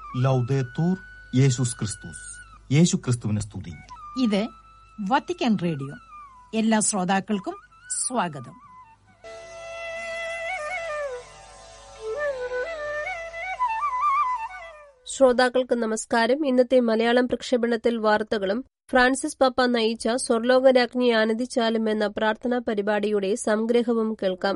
ലൗദേത്തൂർ യേശുസ് ക്രിസ്തുസ് യേശു ക്രിസ്തുവിനെ സ്തുതി ഇത് വത്തിക്കാൻ റേഡിയോ എല്ലാ ശ്രോതാക്കൾക്കും സ്വാഗതം ശ്രോതാക്കൾക്ക് നമസ്കാരം ഇന്നത്തെ മലയാളം പ്രക്ഷേപണത്തിൽ വാർത്തകളും ഫ്രാൻസിസ് പാപ്പ നയിച്ച സ്വർലോകരാജ്ഞി ആനന്ദിച്ചാലും എന്ന പ്രാർത്ഥനാ പരിപാടിയുടെ സംഗ്രഹവും കേൾക്കാം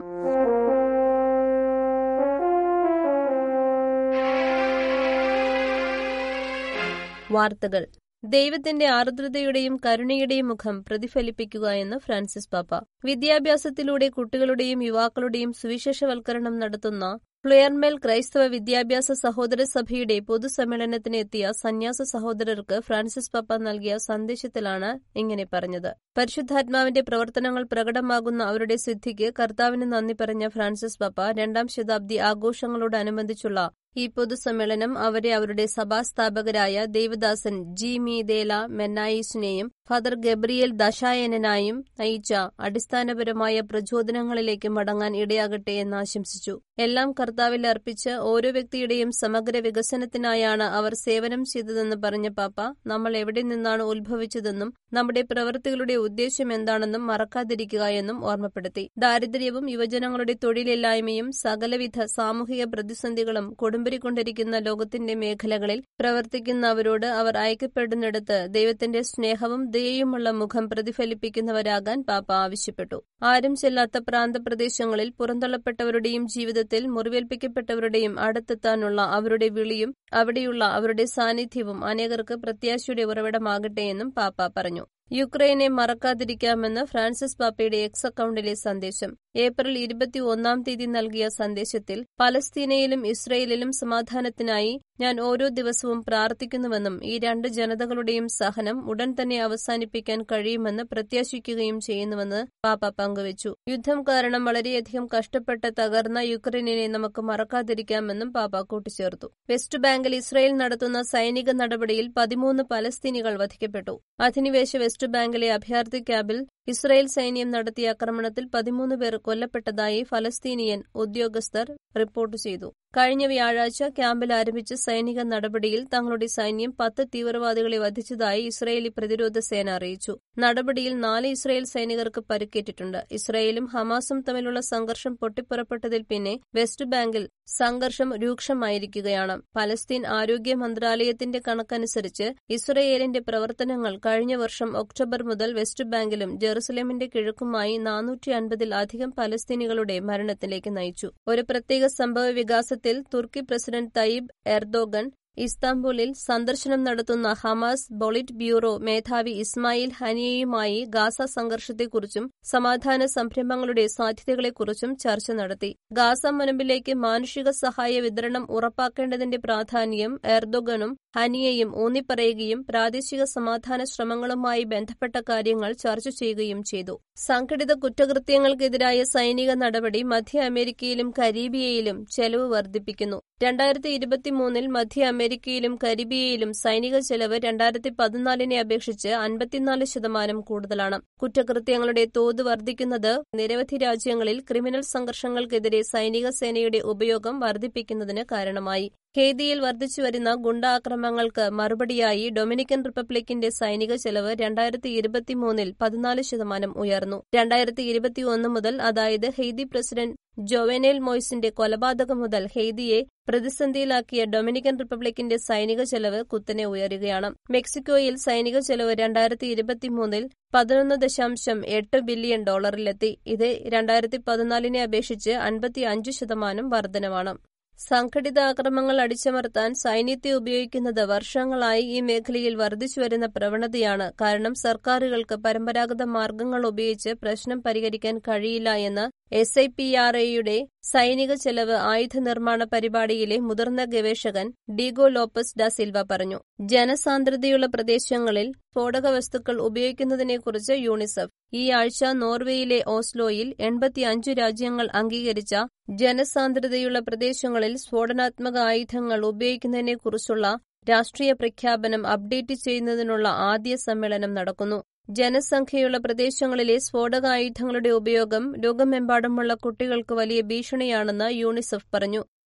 വാർത്തകൾ ദൈവത്തിന്റെ ആർദ്രതയുടെയും കരുണയുടെയും മുഖം പ്രതിഫലിപ്പിക്കുക എന്ന് ഫ്രാൻസിസ് പാപ്പ വിദ്യാഭ്യാസത്തിലൂടെ കുട്ടികളുടെയും യുവാക്കളുടെയും സുവിശേഷവൽക്കരണം നടത്തുന്ന ഫ്ലുയർമേൽ ക്രൈസ്തവ വിദ്യാഭ്യാസ സഹോദര സഭയുടെ പൊതുസമ്മേളനത്തിന് എത്തിയ സന്യാസ സഹോദരർക്ക് ഫ്രാൻസിസ് പാപ്പ നൽകിയ സന്ദേശത്തിലാണ് ഇങ്ങനെ പറഞ്ഞത് പരിശുദ്ധാത്മാവിന്റെ പ്രവർത്തനങ്ങൾ പ്രകടമാകുന്ന അവരുടെ സിദ്ധിക്ക് കർത്താവിന് നന്ദി പറഞ്ഞ ഫ്രാൻസിസ് പാപ്പ രണ്ടാം ശതാബ്ദി ആഘോഷങ്ങളോടനുബന്ധിച്ചുള്ള ഈ പൊതുസമ്മേളനം അവരെ അവരുടെ സഭാസ്ഥാപകരായ ദേവദാസൻ ജി മി ദേല മെന്നായിസിനെയും ഫാദർ ഗബ്രിയേൽ ദശായനായും നയിച്ച അടിസ്ഥാനപരമായ പ്രചോദനങ്ങളിലേക്ക് മടങ്ങാൻ ഇടയാകട്ടെ എന്ന് ആശംസിച്ചു എല്ലാം കർത്താവിൽ അർപ്പിച്ച് ഓരോ വ്യക്തിയുടെയും സമഗ്ര വികസനത്തിനായാണ് അവർ സേവനം ചെയ്തതെന്ന് പറഞ്ഞ പാപ്പ നമ്മൾ എവിടെ നിന്നാണ് ഉത്ഭവിച്ചതെന്നും നമ്മുടെ പ്രവൃത്തികളുടെ ഉദ്ദേശ്യം എന്താണെന്നും മറക്കാതിരിക്കുക എന്നും ഓർമ്മപ്പെടുത്തി ദാരിദ്ര്യവും യുവജനങ്ങളുടെ തൊഴിലില്ലായ്മയും സകലവിധ സാമൂഹിക പ്രതിസന്ധികളും കൊടുമ്പിരിക്കൊണ്ടിരിക്കുന്ന ലോകത്തിന്റെ മേഖലകളിൽ പ്രവർത്തിക്കുന്നവരോട് അവർ അയക്കപ്പെടുന്നിടത്ത് ദൈവത്തിന്റെ സ്നേഹവും ദയയുമുള്ള മുഖം പ്രതിഫലിപ്പിക്കുന്നവരാകാൻ പാപ്പ ആവശ്യപ്പെട്ടു ആരും ചെല്ലാത്ത പ്രാന്തപ്രദേശങ്ങളിൽ പുറന്തള്ളപ്പെട്ടവരുടെയും ജീവിതത്തിൽ മുറിവേൽപ്പിക്കപ്പെട്ടവരുടെയും അടുത്തെത്താനുള്ള അവരുടെ വിളിയും അവിടെയുള്ള അവരുടെ സാന്നിധ്യവും അനേകർക്ക് പ്രത്യാശയുടെ ഉറവിടമാകട്ടെ എന്നും പാപ്പ പറഞ്ഞു യുക്രൈനെ മറക്കാതിരിക്കാമെന്ന് ഫ്രാൻസിസ് പാപ്പയുടെ എക്സ് അക്കൌണ്ടിലെ സന്ദേശം ഏപ്രിൽ ഇരുപത്തി ഒന്നാം തീയതി നൽകിയ സന്ദേശത്തിൽ പലസ്തീനയിലും ഇസ്രയേലിലും സമാധാനത്തിനായി ഞാൻ ഓരോ ദിവസവും പ്രാർത്ഥിക്കുന്നുവെന്നും ഈ രണ്ട് ജനതകളുടെയും സഹനം ഉടൻ തന്നെ അവസാനിപ്പിക്കാൻ കഴിയുമെന്ന് പ്രത്യാശിക്കുകയും ചെയ്യുന്നുവെന്ന് പാപ്പ പങ്കുവച്ചു യുദ്ധം കാരണം വളരെയധികം കഷ്ടപ്പെട്ട് തകർന്ന യുക്രൈനിനെ നമുക്ക് മറക്കാതിരിക്കാമെന്നും പാപ്പ കൂട്ടിച്ചേർത്തു വെസ്റ്റ് ബാങ്കിൽ ഇസ്രയേൽ നടത്തുന്ന സൈനിക നടപടിയിൽ പതിമൂന്ന് പലസ്തീനികൾ വധിക്കപ്പെട്ടു അധിനിവേശ വെസ്റ്റ് ബാങ്കിലെ അഭയാർത്ഥി ക്യാമ്പിൽ ഇസ്രായേൽ സൈന്യം നടത്തിയ ആക്രമണത്തിൽ പതിമൂന്ന് പേർ കൊല്ലപ്പെട്ടതായി ഫലസ്തീനിയൻ ഉദ്യോഗസ്ഥർ റിപ്പോർട്ട് ചെയ്തു കഴിഞ്ഞ വ്യാഴാഴ്ച ക്യാമ്പിൽ ആരംഭിച്ച സൈനിക നടപടിയിൽ തങ്ങളുടെ സൈന്യം പത്ത് തീവ്രവാദികളെ വധിച്ചതായി ഇസ്രായേലി പ്രതിരോധ സേന അറിയിച്ചു നടപടിയിൽ നാല് ഇസ്രായേൽ സൈനികർക്ക് പരിക്കേറ്റിട്ടുണ്ട് ഇസ്രായേലും ഹമാസും തമ്മിലുള്ള സംഘർഷം പൊട്ടിപ്പുറപ്പെട്ടതിൽ പിന്നെ വെസ്റ്റ് ബാങ്കിൽ സംഘർഷം രൂക്ഷമായിരിക്കുകയാണ് പലസ്തീൻ ആരോഗ്യ മന്ത്രാലയത്തിന്റെ കണക്കനുസരിച്ച് ഇസ്രയേലിന്റെ പ്രവർത്തനങ്ങൾ കഴിഞ്ഞ വർഷം ഒക്ടോബർ മുതൽ വെസ്റ്റ് ബാങ്കിലും ജെറുസലേമിന്റെ കിഴക്കുമായി നാനൂറ്റി അൻപതിൽ അധികം പലസ്തീനികളുടെ മരണത്തിലേക്ക് നയിച്ചു ഒരു പ്രത്യേക സംഭവ വികാസത്തിൽ തുർക്കി പ്രസിഡന്റ് തയ്യിബ് എർദോഗൻ ഇസ്താംബുളിൽ സന്ദർശനം നടത്തുന്ന ഹമാസ് ബൊളിറ്റ് ബ്യൂറോ മേധാവി ഇസ്മായിൽ ഹനിയയുമായി ഗാസ സംഘർഷത്തെക്കുറിച്ചും സമാധാന സംരംഭങ്ങളുടെ സാധ്യതകളെക്കുറിച്ചും ചർച്ച നടത്തി ഗാസ മുനമ്പിലേക്ക് മാനുഷിക സഹായ വിതരണം ഉറപ്പാക്കേണ്ടതിന്റെ പ്രാധാന്യം എർദോഗനും ഹനിയയും ഊന്നിപ്പറയുകയും പ്രാദേശിക സമാധാന ശ്രമങ്ങളുമായി ബന്ധപ്പെട്ട കാര്യങ്ങൾ ചർച്ച ചെയ്യുകയും ചെയ്തു സംഘടിത കുറ്റകൃത്യങ്ങൾക്കെതിരായ സൈനിക നടപടി മധ്യ അമേരിക്കയിലും കരീബിയയിലും ചെലവ് വർദ്ധിപ്പിക്കുന്നു രണ്ടായിരത്തി ഇരുപത്തിമൂന്നിൽ മധ്യ അമേരിക്കയിലും കരീബിയയിലും സൈനിക ചെലവ് രണ്ടായിരത്തി പതിനാലിനെ അപേക്ഷിച്ച് അൻപത്തിനാല് ശതമാനം കൂടുതലാണ് കുറ്റകൃത്യങ്ങളുടെ തോത് വർദ്ധിക്കുന്നത് നിരവധി രാജ്യങ്ങളിൽ ക്രിമിനൽ സംഘർഷങ്ങൾക്കെതിരെ സൈനിക സേനയുടെ ഉപയോഗം വർദ്ധിപ്പിക്കുന്നതിന് കാരണമായി ഹേദിയിൽ വർദ്ധിച്ചുവരുന്ന ഗുണ്ടാക്രമങ്ങൾക്ക് മറുപടിയായി ഡൊമിനിക്കൻ റിപ്പബ്ലിക്കിന്റെ സൈനിക ചെലവ് രണ്ടായിരത്തി ഇരുപത്തിമൂന്നിൽ പതിനാല് ശതമാനം ഉയർന്നു രണ്ടായിരത്തി ഇരുപത്തിയൊന്ന് മുതൽ അതായത് ഹെയ്തി പ്രസിഡന്റ് ജോവനേൽ മോയ്സിന്റെ കൊലപാതകം മുതൽ ഹെയ്തിയെ പ്രതിസന്ധിയിലാക്കിയ ഡൊമിനിക്കൻ റിപ്പബ്ലിക്കിന്റെ സൈനിക ചെലവ് കുത്തനെ ഉയരുകയാണ് മെക്സിക്കോയിൽ സൈനിക ചെലവ് രണ്ടായിരത്തി ഇരുപത്തിമൂന്നിൽ പതിനൊന്ന് ദശാംശം എട്ട് ബില്യൺ ഡോളറിലെത്തി ഇത് രണ്ടായിരത്തി പതിനാലിനെ അപേക്ഷിച്ച് അൻപത്തി അഞ്ച് ശതമാനം വർധനമാണ് സംഘടിത ആക്രമങ്ങൾ അടിച്ചമർത്താൻ സൈന്യത്തെ ഉപയോഗിക്കുന്നത് വർഷങ്ങളായി ഈ മേഖലയിൽ വർദ്ധിച്ചുവരുന്ന പ്രവണതയാണ് കാരണം സർക്കാരുകൾക്ക് പരമ്പരാഗത മാർഗങ്ങൾ ഉപയോഗിച്ച് പ്രശ്നം പരിഹരിക്കാൻ കഴിയില്ല എന്ന് എസ് ഐ പി ആർ എയുടെ സൈനിക ചെലവ് ആയുധ നിർമ്മാണ പരിപാടിയിലെ മുതിർന്ന ഗവേഷകൻ ഡീഗോ ലോപ്പസ് ഡ സിൽവ പറഞ്ഞു ജനസാന്ദ്രതയുള്ള പ്രദേശങ്ങളിൽ സ്ഫോടക വസ്തുക്കൾ ഉപയോഗിക്കുന്നതിനെക്കുറിച്ച് യൂണിസെഫ് ഈ ആഴ്ച നോർവേയിലെ ഓസ്ലോയിൽ എൺപത്തിയഞ്ചു രാജ്യങ്ങൾ അംഗീകരിച്ച ജനസാന്ദ്രതയുള്ള പ്രദേശങ്ങളിൽ സ്ഫോടനാത്മക ആയുധങ്ങൾ ഉപയോഗിക്കുന്നതിനെക്കുറിച്ചുള്ള രാഷ്ട്രീയ പ്രഖ്യാപനം അപ്ഡേറ്റ് ചെയ്യുന്നതിനുള്ള ആദ്യ സമ്മേളനം നടക്കുന്നു ജനസംഖ്യയുള്ള പ്രദേശങ്ങളിലെ സ്ഫോടകായുധങ്ങളുടെ ഉപയോഗം ലോകമെമ്പാടുമുള്ള കുട്ടികൾക്ക് വലിയ ഭീഷണിയാണെന്ന് യൂണിസെഫ് പറഞ്ഞു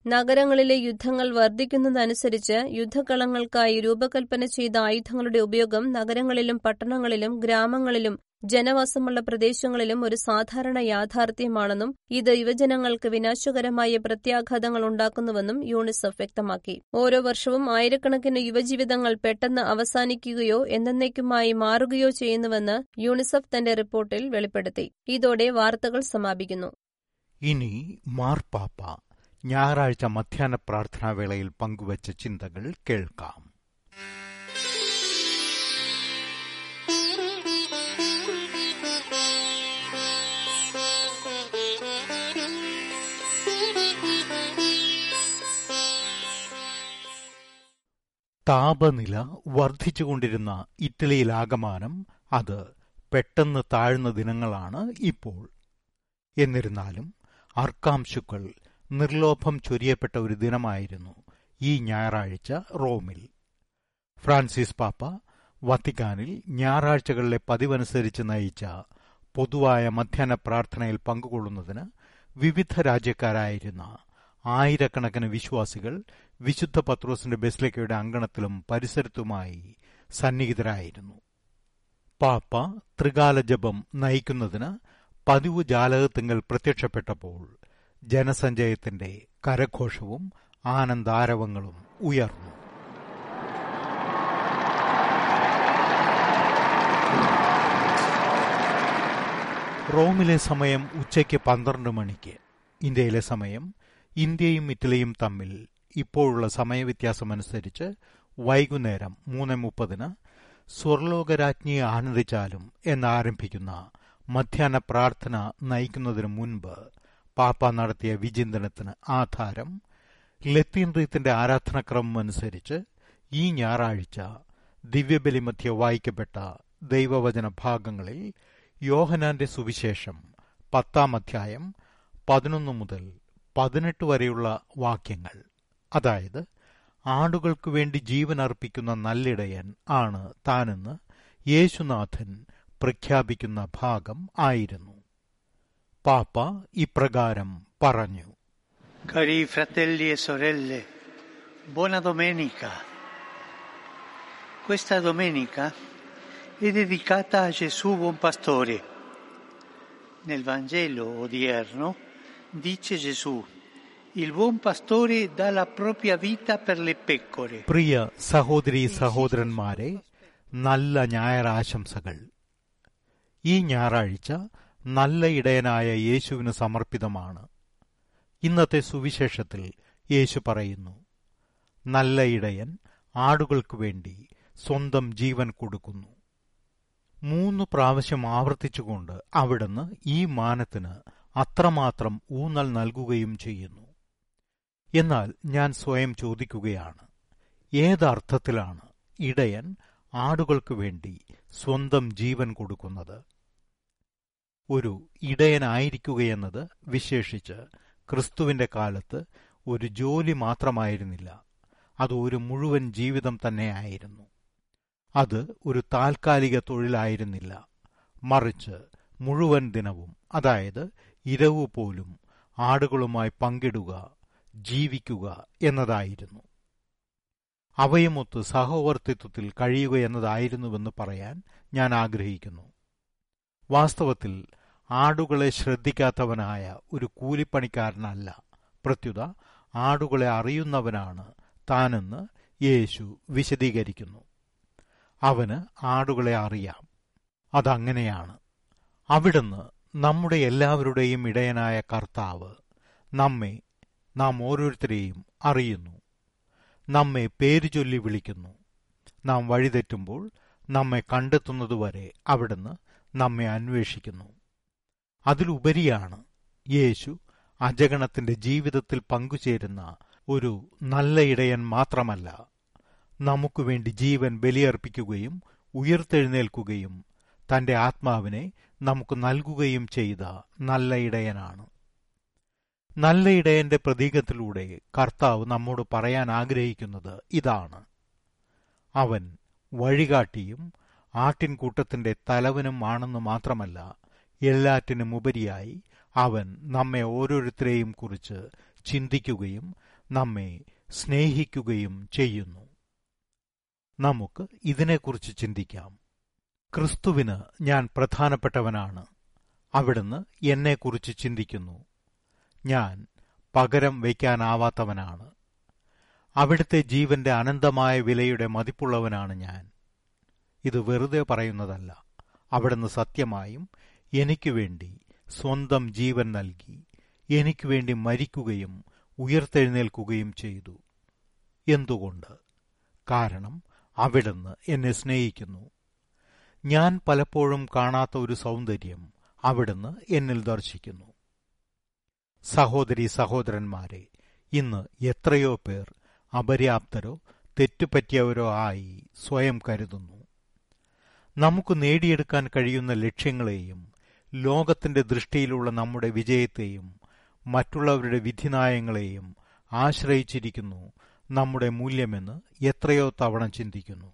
നഗരങ്ങളിലെ യുദ്ധങ്ങൾ വർദ്ധിക്കുന്നതനുസരിച്ച് യുദ്ധകളങ്ങൾക്കായി രൂപകൽപ്പന ചെയ്ത ആയുധങ്ങളുടെ ഉപയോഗം നഗരങ്ങളിലും പട്ടണങ്ങളിലും ഗ്രാമങ്ങളിലും ജനവാസമുള്ള പ്രദേശങ്ങളിലും ഒരു സാധാരണ യാഥാർത്ഥ്യമാണെന്നും ഇത് യുവജനങ്ങൾക്ക് വിനാശകരമായ പ്രത്യാഘാതങ്ങൾ ഉണ്ടാക്കുന്നുവെന്നും യൂണിസെഫ് വ്യക്തമാക്കി ഓരോ വർഷവും ആയിരക്കണക്കിന് യുവജീവിതങ്ങൾ പെട്ടെന്ന് അവസാനിക്കുകയോ എന്നേക്കുമായി മാറുകയോ ചെയ്യുന്നുവെന്ന് യൂണിസെഫ് തന്റെ റിപ്പോർട്ടിൽ വെളിപ്പെടുത്തി ഇതോടെ വാർത്തകൾ സമാപിക്കുന്നു ഇനി മാർപ്പാപ്പ ഞായറാഴ്ച മധ്യാഹ്ന പ്രാർത്ഥനാവേളയിൽ പങ്കുവച്ച ചിന്തകൾ കേൾക്കാം താപനില വർദ്ധിച്ചുകൊണ്ടിരുന്ന ഇറ്റലിയിലാകമാനം അത് പെട്ടെന്ന് താഴ്ന്ന ദിനങ്ങളാണ് ഇപ്പോൾ എന്നിരുന്നാലും അർക്കാംശുക്കൾ നിർലോഭം ചൊരിയപ്പെട്ട ഒരു ദിനമായിരുന്നു ഈ ഞായറാഴ്ച റോമിൽ ഫ്രാൻസിസ് പാപ്പ വത്തിക്കാനിൽ ഞായറാഴ്ചകളിലെ പതിവനുസരിച്ച് നയിച്ച പൊതുവായ മധ്യാഹ്ന പ്രാർത്ഥനയിൽ പങ്കുകൊള്ളുന്നതിന് വിവിധ രാജ്യക്കാരായിരുന്ന ആയിരക്കണക്കിന് വിശ്വാസികൾ വിശുദ്ധ പത്രോസിന്റെ ബെസ്ലിക്കയുടെ അങ്കണത്തിലും പരിസരത്തുമായി സന്നിഹിതരായിരുന്നു പാപ്പ ത്രികാല ജപം നയിക്കുന്നതിന് പതിവ് ജാലകത്തിങ്കൽ പ്രത്യക്ഷപ്പെട്ടപ്പോൾ ജനസഞ്ചയത്തിന്റെ കരഘോഷവും ആനന്ദാരവങ്ങളും ഉയർന്നു റോമിലെ സമയം ഉച്ചയ്ക്ക് പന്ത്രണ്ട് മണിക്ക് ഇന്ത്യയിലെ സമയം ഇന്ത്യയും ഇറ്റലിയും തമ്മിൽ ഇപ്പോഴുള്ള സമയവ്യത്യാസമനുസരിച്ച് വൈകുന്നേരം മൂന്ന് മുപ്പതിന് സ്വർലോകരാജ്ഞിയെ ആനന്ദിച്ചാലും എന്നാരംഭിക്കുന്ന മധ്യാഹ്ന പ്രാർത്ഥന നയിക്കുന്നതിനു മുൻപ് പാപ്പ നടത്തിയ വിചിന്തനത്തിന് ആധാരം ലത്തീൻ റീത്തിന്റെ ആരാധനക്രമം അനുസരിച്ച് ഈ ഞായറാഴ്ച ദിവ്യബലി മധ്യ വായിക്കപ്പെട്ട ദൈവവചന ഭാഗങ്ങളിൽ യോഹനാന്റെ സുവിശേഷം പത്താം അധ്യായം പതിനൊന്ന് മുതൽ പതിനെട്ട് വരെയുള്ള വാക്യങ്ങൾ അതായത് ആടുകൾക്കു വേണ്ടി ജീവൻ അർപ്പിക്കുന്ന നല്ലിടയൻ ആണ് താനെന്ന് യേശുനാഥൻ പ്രഖ്യാപിക്കുന്ന ഭാഗം ആയിരുന്നു പാപ്പ ഇപ്രകാരം പറഞ്ഞു Cari fratelli e sorelle, buona domenica. Questa domenica è dedicata a Gesù buon pastore. Nel Vangelo odierno dice Gesù, il buon pastore dà la propria vita per le pecore. പ്രിയ സഹോദരി സഹോദരന്മാരെ നല്ല ഞായറാശംസകൾ ഈ ഞായറാഴ്ച നല്ല ഇടയനായ യേശുവിന് സമർപ്പിതമാണ് ഇന്നത്തെ സുവിശേഷത്തിൽ യേശു പറയുന്നു നല്ല ഇടയൻ ആടുകൾക്കു വേണ്ടി സ്വന്തം ജീവൻ കൊടുക്കുന്നു മൂന്ന് പ്രാവശ്യം ആവർത്തിച്ചുകൊണ്ട് അവിടുന്ന് ഈ മാനത്തിന് അത്രമാത്രം ഊന്നൽ നൽകുകയും ചെയ്യുന്നു എന്നാൽ ഞാൻ സ്വയം ചോദിക്കുകയാണ് ഏതർത്ഥത്തിലാണ് ഇടയൻ ആടുകൾക്കു വേണ്ടി സ്വന്തം ജീവൻ കൊടുക്കുന്നത് ഒരു ഇടയനായിരിക്കുകയെന്നത് വിശേഷിച്ച് ക്രിസ്തുവിന്റെ കാലത്ത് ഒരു ജോലി മാത്രമായിരുന്നില്ല അത് ഒരു മുഴുവൻ ജീവിതം തന്നെയായിരുന്നു അത് ഒരു താൽക്കാലിക തൊഴിലായിരുന്നില്ല മറിച്ച് മുഴുവൻ ദിനവും അതായത് ഇരവു പോലും ആടുകളുമായി പങ്കിടുക ജീവിക്കുക എന്നതായിരുന്നു അവയുമൊത്ത് സഹവർത്തിത്വത്തിൽ കഴിയുക എന്നതായിരുന്നുവെന്ന് പറയാൻ ഞാൻ ആഗ്രഹിക്കുന്നു വാസ്തവത്തിൽ ആടുകളെ ശ്രദ്ധിക്കാത്തവനായ ഒരു കൂലിപ്പണിക്കാരനല്ല പ്രത്യുത ആടുകളെ അറിയുന്നവനാണ് താനെന്ന് യേശു വിശദീകരിക്കുന്നു അവന് ആടുകളെ അറിയാം അതങ്ങനെയാണ് അവിടുന്ന് നമ്മുടെ എല്ലാവരുടെയും ഇടയനായ കർത്താവ് നമ്മെ നാം ഓരോരുത്തരെയും അറിയുന്നു നമ്മെ പേരു ചൊല്ലി വിളിക്കുന്നു നാം വഴിതെറ്റുമ്പോൾ നമ്മെ കണ്ടെത്തുന്നതുവരെ അവിടുന്ന് നമ്മെ അന്വേഷിക്കുന്നു അതിലുപരിയാണ് യേശു അജഗണത്തിന്റെ ജീവിതത്തിൽ പങ്കുചേരുന്ന ഒരു നല്ല ഇടയൻ മാത്രമല്ല നമുക്കു വേണ്ടി ജീവൻ ബലിയർപ്പിക്കുകയും ഉയർത്തെഴുന്നേൽക്കുകയും തന്റെ ആത്മാവിനെ നമുക്ക് നൽകുകയും ചെയ്ത നല്ല ഇടയനാണ് നല്ല ഇടയന്റെ പ്രതീകത്തിലൂടെ കർത്താവ് നമ്മോട് പറയാൻ ആഗ്രഹിക്കുന്നത് ഇതാണ് അവൻ വഴികാട്ടിയും ആട്ടിൻകൂട്ടത്തിന്റെ തലവനും ആണെന്ന് മാത്രമല്ല എല്ലാറ്റിനും ഉപരിയായി അവൻ നമ്മെ ഓരോരുത്തരെയും കുറിച്ച് ചിന്തിക്കുകയും നമ്മെ സ്നേഹിക്കുകയും ചെയ്യുന്നു നമുക്ക് ഇതിനെക്കുറിച്ച് ചിന്തിക്കാം ക്രിസ്തുവിന് ഞാൻ പ്രധാനപ്പെട്ടവനാണ് അവിടുന്ന് എന്നെക്കുറിച്ച് ചിന്തിക്കുന്നു ഞാൻ പകരം വയ്ക്കാനാവാത്തവനാണ് അവിടുത്തെ ജീവന്റെ അനന്തമായ വിലയുടെ മതിപ്പുള്ളവനാണ് ഞാൻ ഇത് വെറുതെ പറയുന്നതല്ല അവിടുന്ന് സത്യമായും എനിക്കു വേണ്ടി സ്വന്തം ജീവൻ നൽകി എനിക്കു വേണ്ടി മരിക്കുകയും ഉയർത്തെഴുന്നേൽക്കുകയും ചെയ്തു എന്തുകൊണ്ട് കാരണം അവിടുന്ന് എന്നെ സ്നേഹിക്കുന്നു ഞാൻ പലപ്പോഴും കാണാത്ത ഒരു സൗന്ദര്യം അവിടുന്ന് എന്നിൽ ദർശിക്കുന്നു സഹോദരി സഹോദരന്മാരെ ഇന്ന് എത്രയോ പേർ അപര്യാപ്തരോ തെറ്റുപറ്റിയവരോ ആയി സ്വയം കരുതുന്നു നമുക്ക് നേടിയെടുക്കാൻ കഴിയുന്ന ലക്ഷ്യങ്ങളെയും ലോകത്തിന്റെ ദൃഷ്ടിയിലുള്ള നമ്മുടെ വിജയത്തെയും മറ്റുള്ളവരുടെ വിധിനായങ്ങളെയും ആശ്രയിച്ചിരിക്കുന്നു നമ്മുടെ മൂല്യമെന്ന് എത്രയോ തവണ ചിന്തിക്കുന്നു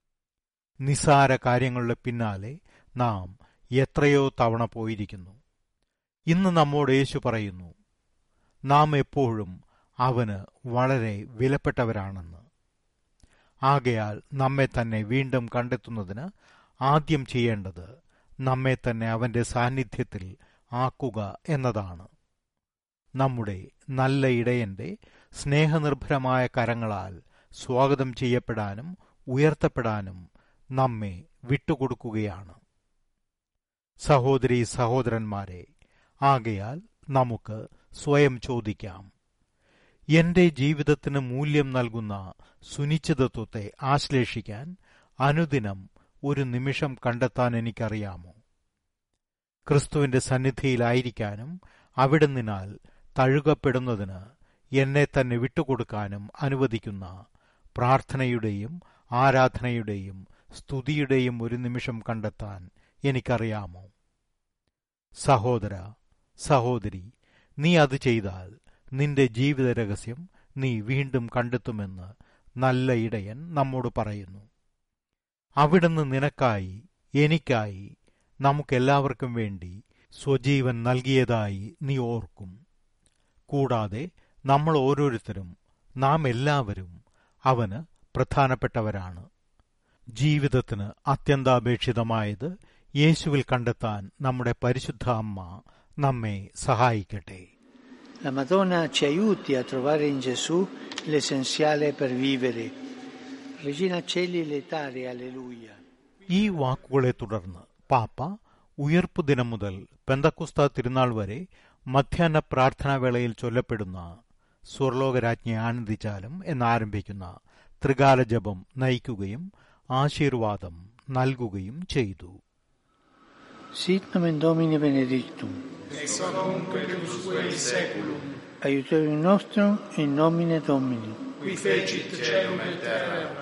നിസാര കാര്യങ്ങളുടെ പിന്നാലെ നാം എത്രയോ തവണ പോയിരിക്കുന്നു ഇന്ന് നമ്മോട് യേശു പറയുന്നു നാം എപ്പോഴും അവന് വളരെ വിലപ്പെട്ടവരാണെന്ന് ആകയാൽ നമ്മെ തന്നെ വീണ്ടും കണ്ടെത്തുന്നതിന് ആദ്യം ചെയ്യേണ്ടത് നമ്മെ തന്നെ അവന്റെ സാന്നിധ്യത്തിൽ ആക്കുക എന്നതാണ് നമ്മുടെ നല്ല ഇടയന്റെ സ്നേഹനിർഭരമായ കരങ്ങളാൽ സ്വാഗതം ചെയ്യപ്പെടാനും ഉയർത്തപ്പെടാനും നമ്മെ വിട്ടുകൊടുക്കുകയാണ് സഹോദരി സഹോദരന്മാരെ ആകയാൽ നമുക്ക് സ്വയം ചോദിക്കാം എന്റെ ജീവിതത്തിന് മൂല്യം നൽകുന്ന സുനിശ്ചിതത്വത്തെ ആശ്ലേഷിക്കാൻ അനുദിനം ഒരു നിമിഷം കണ്ടെത്താൻ എനിക്കറിയാമോ ക്രിസ്തുവിന്റെ സന്നിധിയിലായിരിക്കാനും അവിടുന്നിനാൽ തഴുകപ്പെടുന്നതിന് എന്നെ തന്നെ വിട്ടുകൊടുക്കാനും അനുവദിക്കുന്ന പ്രാർത്ഥനയുടെയും ആരാധനയുടെയും സ്തുതിയുടെയും ഒരു നിമിഷം കണ്ടെത്താൻ എനിക്കറിയാമോ സഹോദര സഹോദരി നീ അത് ചെയ്താൽ നിന്റെ ജീവിത രഹസ്യം നീ വീണ്ടും കണ്ടെത്തുമെന്ന് നല്ല ഇടയൻ നമ്മോട് പറയുന്നു അവിടുന്ന് നിനക്കായി എനിക്കായി നമുക്കെല്ലാവർക്കും വേണ്ടി സ്വജീവൻ നൽകിയതായി നീ ഓർക്കും കൂടാതെ നമ്മൾ ഓരോരുത്തരും നാം എല്ലാവരും അവന് പ്രധാനപ്പെട്ടവരാണ് ജീവിതത്തിന് അത്യന്താപേക്ഷിതമായത് യേശുവിൽ കണ്ടെത്താൻ നമ്മുടെ പരിശുദ്ധ അമ്മ നമ്മെ സഹായിക്കട്ടെ La Madonna ci aiuti a trovare in Gesù l'essenziale per vivere. Regina Celi letare, alleluia. ഈ വാക്കുകളെ തുടർന്ന് പാപ്പ ഉയർപ്പു ദിനം മുതൽ പെന്തക്കുസ്ത തിരുനാൾ വരെ മധ്യാഹ്ന പ്രാർത്ഥനാവേളയിൽ ചൊല്ലപ്പെടുന്ന സ്വർലോകരാജ്ഞെ ആനന്ദിച്ചാലും എന്നാരംഭിക്കുന്ന ത്രികാല ജപം നയിക്കുകയും ആശീർവാദം നൽകുകയും ചെയ്തു Sit nomen Domini benedictum. ex hoc nunc et usque in saeculum, Aiutorium nostrum in nomine Domini. qui fecit celum et terram.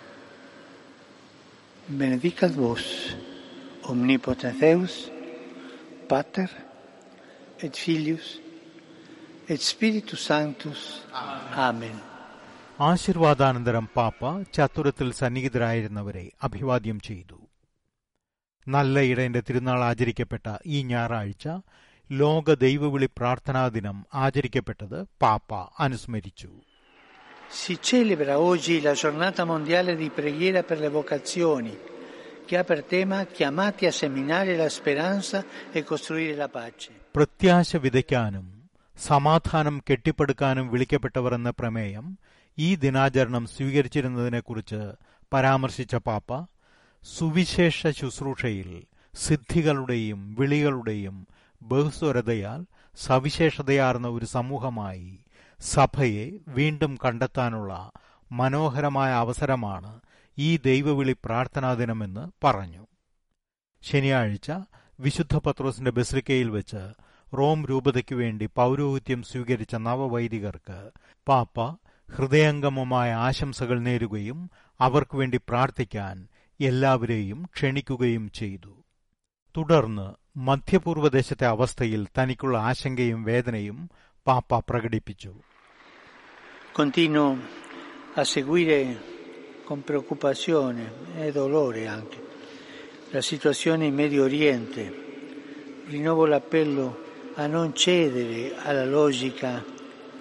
Benedicat vos, omnipotens Deus, Pater, et Filius, et Spiritus Sanctus. Amen. ആശീർവാദാനന്തരം പാപ്പ ചത്തുരത്തിൽ സന്നിഹിതരായിരുന്നവരെ അഭിവാദ്യം ചെയ്തു നല്ല ഇടയന്റെ തിരുനാൾ ആചരിക്കപ്പെട്ട ഈ ഞായറാഴ്ച ലോക ദൈവവിളി പ്രാർത്ഥനാ ദിനം ആചരിക്കപ്പെട്ടത് പാപ്പ അനുസ്മരിച്ചു Si celebra oggi la giornata mondiale di preghiera per le vocazioni, che ha per tema chiamati a seminare la speranza e costruire la pace. പ്രത്യാശ വിതയ്ക്കാനും സമാധാനം കെട്ടിപ്പടുക്കാനും വിളിക്കപ്പെട്ടവർ എന്ന പ്രമേയം ഈ ദിനാചരണം സ്വീകരിച്ചിരുന്നതിനെക്കുറിച്ച് പരാമർശിച്ച പാപ്പ സുവിശേഷ ശുശ്രൂഷയിൽ സിദ്ധികളുടെയും വിളികളുടെയും ബഹുസ്വരതയാൽ സവിശേഷതയാർന്ന ഒരു സമൂഹമായി സഭയെ വീണ്ടും കണ്ടെത്താനുള്ള മനോഹരമായ അവസരമാണ് ഈ ദൈവവിളി പ്രാർത്ഥനാ ദിനമെന്ന് പറഞ്ഞു ശനിയാഴ്ച വിശുദ്ധ പത്രോസിന്റെ ബസിലിക്കയിൽ വെച്ച് റോം രൂപതയ്ക്കു വേണ്ടി പൗരോഹിത്യം സ്വീകരിച്ച നവവൈദികർക്ക് പാപ്പ ഹൃദയംഗമമായ ആശംസകൾ നേരുകയും അവർക്കു വേണ്ടി പ്രാർത്ഥിക്കാൻ എല്ലാവരെയും ക്ഷണിക്കുകയും ചെയ്തു തുടർന്ന് മധ്യപൂർവ്വദേശത്തെ അവസ്ഥയിൽ തനിക്കുള്ള ആശങ്കയും വേദനയും പാപ്പ പ്രകടിപ്പിച്ചു Continuo a seguire con preoccupazione e dolore anche la situazione in Medio Oriente. Rinnovo l'appello a non cedere alla logica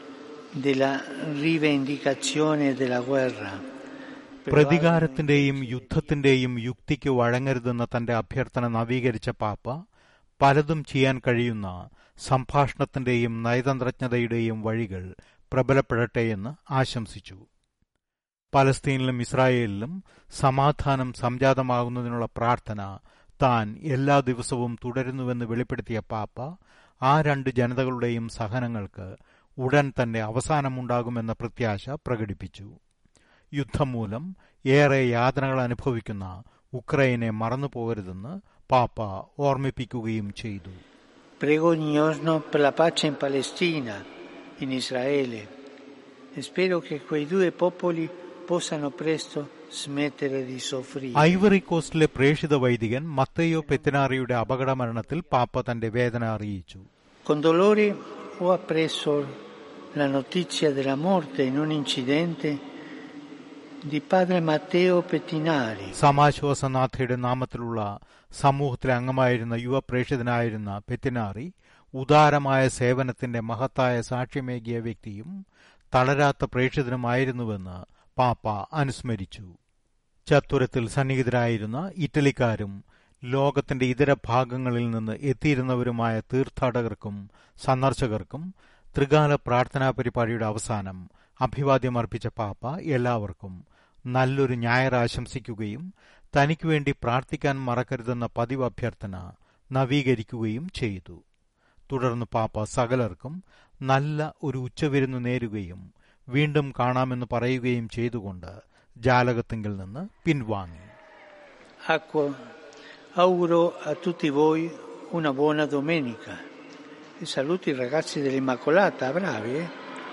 della rivendicazione della guerra. Però പ്രതികാരത്തിന്റെയും യുദ്ധത്തിന്റെയും യുക്തിക്ക് വഴങ്ങരുതെന്ന തന്റെ അഭ്യർത്ഥന നവീകരിച്ച പാപ്പ പലതും ചെയ്യാൻ കഴിയുന്ന സംഭാഷണത്തിന്റെയും നയതന്ത്രജ്ഞതയുടെയും വഴികൾ പ്രബലപ്പെടട്ടെയെന്ന് ആശംസിച്ചു പലസ്തീനിലും ഇസ്രായേലിലും സമാധാനം സംജാതമാകുന്നതിനുള്ള പ്രാർത്ഥന താൻ എല്ലാ ദിവസവും തുടരുന്നുവെന്ന് വെളിപ്പെടുത്തിയ പാപ്പ ആ രണ്ട് ജനതകളുടെയും സഹനങ്ങൾക്ക് ഉടൻ തന്നെ അവസാനമുണ്ടാകുമെന്ന പ്രത്യാശ പ്രകടിപ്പിച്ചു യുദ്ധം മൂലം ഏറെ യാതനകൾ അനുഭവിക്കുന്ന ഉക്രൈനെ മറന്നുപോകരുതെന്ന് പാപ്പ ഓർമ്മിപ്പിക്കുകയും ചെയ്തു Prego ogni giorno per la pace in Palestina, in Israele e spero che quei due popoli possano presto smettere di soffrire. Ivory കോസ്റ്റിലെ പ്രേഷിത വൈദികൻ മത്തയോ പെത്തിനാറിയുടെ അപകടമരണത്തിൽ പാപ്പ തന്റെ വേദന അറിയിച്ചു Con dolore ho appreso la notizia della morte in un incidente di padre Matteo Pettinari, സമാശ്വാസനാഥയുടെ നാമത്തിലുള്ള സമൂഹത്തിലെ അംഗമായിരുന്ന യുവ പ്രേഷിതനായിരുന്ന പെത്തിനാറി ഉദാരമായ സേവനത്തിന്റെ മഹത്തായ സാക്ഷ്യമേകിയ വ്യക്തിയും തളരാത്ത പ്രേക്ഷിതനുമായിരുന്നുവെന്ന് പാപ്പ അനുസ്മരിച്ചു ചത്തുരത്തിൽ സന്നിഹിതരായിരുന്ന ഇറ്റലിക്കാരും ലോകത്തിന്റെ ഇതര ഭാഗങ്ങളിൽ നിന്ന് എത്തിയിരുന്നവരുമായ തീർത്ഥാടകർക്കും സന്ദർശകർക്കും ത്രികാല പ്രാർത്ഥനാ പരിപാടിയുടെ അവസാനം അഭിവാദ്യമർപ്പിച്ച പാപ്പ എല്ലാവർക്കും നല്ലൊരു ഞായർ ആശംസിക്കുകയും തനിക്ക് വേണ്ടി പ്രാർത്ഥിക്കാൻ മറക്കരുതെന്ന പതിവ് അഭ്യർത്ഥന നവീകരിക്കുകയും ചെയ്തു തുടർന്ന് പാപ്പ സകലർക്കും നല്ല ഒരു ഉച്ചവിരുന്ന് നേരുകയും വീണ്ടും കാണാമെന്ന് പറയുകയും ചെയ്തുകൊണ്ട് ജാലകത്തിങ്കിൽ നിന്ന് പിൻവാങ്ങി Acqua, auguro a tutti voi una buona domenica e saluto i ragazzi dell'Immacolata, bravi. eh?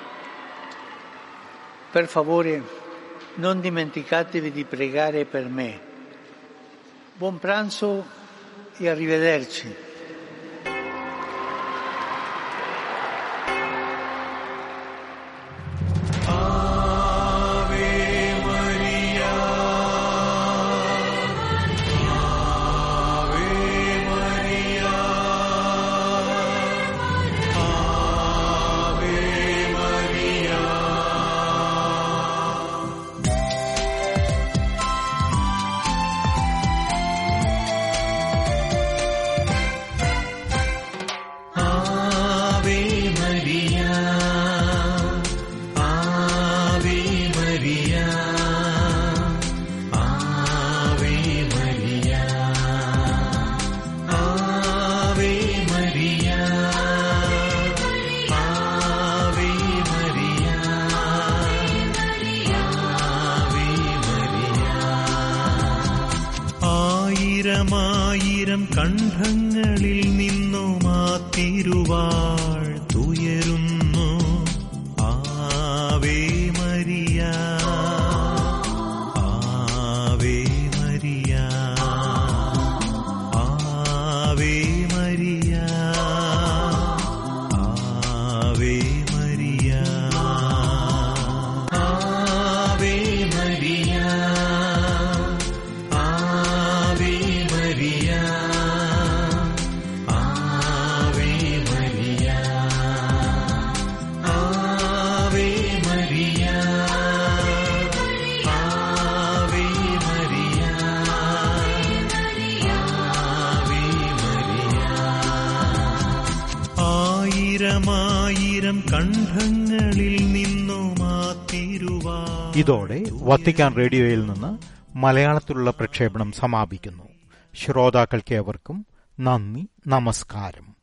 Per favore non dimenticatevi di pregare per me. Buon pranzo e arrivederci. Ave Maria, Ave Maria, Ave Maria, Ave Maria, Ave Maria, Ave Maria. ആയിരമായിരം കണ്ഠങ്ങളിൽ നിന്നും ആ തിരുവാൾ തുയരുന്നു ആവേ മരിയ ആവേ മരിയ ആവേ മരിയ ആവേ മരിയ ആവേ മരിയ Ave Maria, Ave Maria, Ave Maria, Ave Maria, Ave Maria. ആയിരമായിരം കണ്ഠങ്ങളിൽ നിന്നും ആ തിരുവാ ഇതോടെ വത്തിക്കാൻ റേഡിയോയിൽ നിന്ന് മലയാളത്തിലുള്ള പ്രക്ഷേപണം സമാപിക്കുന്നു ശ്രോതാക്കൾക്കേവർക്കും നന്ദി നമസ്കാരം